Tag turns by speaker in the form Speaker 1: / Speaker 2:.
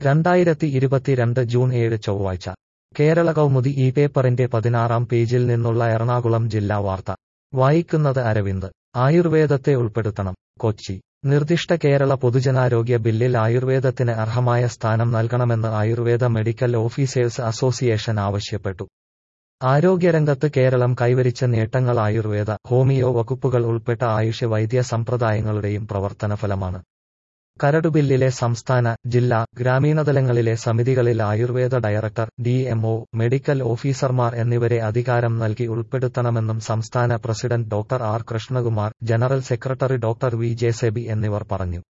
Speaker 1: രണ്ടായിരത്തി ഇരുപത്തിരണ്ട് ജൂൺ ഏഴ് ചൊവ്വാഴ്ച കേരള കൗമുദി ഈ പേപ്പറിന്റെ പതിനാറാം പേജിൽ നിന്നുള്ള എറണാകുളം ജില്ലാ വാർത്ത വായിക്കുന്നത് അരവിന്ദ് ആയുർവേദത്തെ ഉൾപ്പെടുത്തണം കൊച്ചി നിർദ്ദിഷ്ട കേരള പൊതുജനാരോഗ്യ ബില്ലിൽ ആയുർവേദത്തിന് അർഹമായ സ്ഥാനം നൽകണമെന്ന് ആയുർവേദ മെഡിക്കൽ ഓഫീസേഴ്സ് അസോസിയേഷൻ ആവശ്യപ്പെട്ടു ആരോഗ്യരംഗത്ത് കേരളം കൈവരിച്ച നേട്ടങ്ങൾ ആയുർവേദ ഹോമിയോ വകുപ്പുകൾ ഉൾപ്പെട്ട ആയുഷ് വൈദ്യ സമ്പ്രദായങ്ങളുടെയും പ്രവർത്തനഫലമാണ് കരടുബില്ലിലെ സംസ്ഥാന ജില്ലാ ഗ്രാമീണതലങ്ങളിലെ സമിതികളിൽ ആയുർവേദ ഡയറക്ടർ ഡിഎംഒ മെഡിക്കൽ ഓഫീസർമാർ എന്നിവരെ അധികാരം നൽകി ഉൾപ്പെടുത്തണമെന്നും സംസ്ഥാന president doctor R Krishnakumar general secretary doctor V J Seby എന്നിവർ പറഞ്ഞു